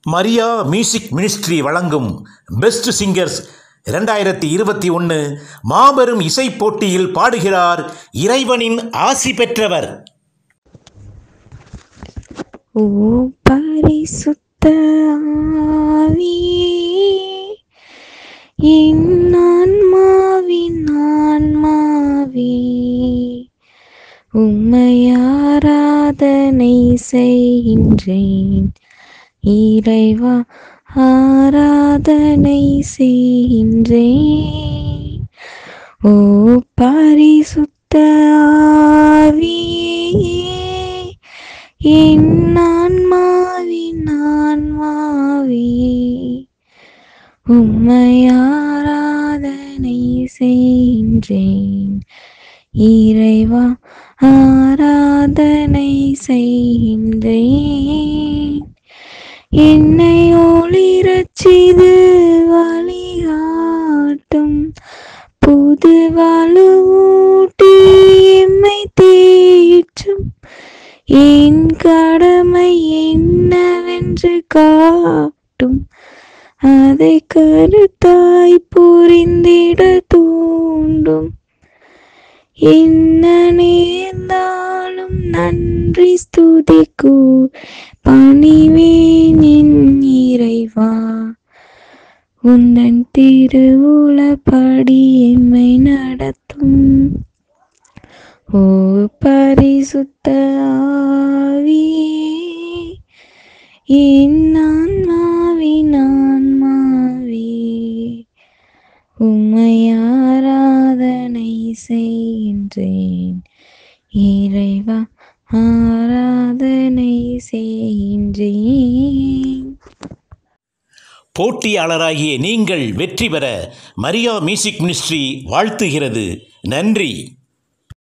Maria music ministry வழங்கும் best singers இரண்டாயிரத்தி இருபத்தி ஒன்று மாபெரும் இசைப் போட்டியில் பாடுகிறார் இறைவனின் ஆசி பெற்றவர் ஓ பரிசுத்த ஆவியே என் ஆன்மாவின் ஆன்மாவே உம்மை ஆராதனை செய்கின்றேன் இறைவா ஆராதனை செய்கின்றேன் ஓ பரிசுத்த ஆவியே என் ஆன்மாவின் ஆன்மாவே உம்மை ஆராதனை செய்கின்றேன் இறைவா ஆராதனை செய்கின்றேன் என்னை ஒளிரச் செய்து வழிகாட்டும் புது வலுவூட்டி எம்மை தேற்றும் என் கடமை என்னவென்று காட்டும் அதை கருத்தாய் புரிந்திட தூண்டும் என்ன நேர்ந்தாலும் நன்றி ஸ்துதிக்கு பணிவேன் என் இறைவா உந்தன் திருவுளப்படி எம்மை நடத்தும் ஓ பரிசுத்த ஆவியே என் ஆன்மாவின் ஆன்மாவே உம்மை ஆராதனை செய்கின்றேன் இறைவா ஆராதனை செய்கின்றேன் போட்டியாளராகிய நீங்கள் வெற்றி பெற மரியா மியூசிக் மினிஸ்ட்ரி வாழ்த்துகிறது நன்றி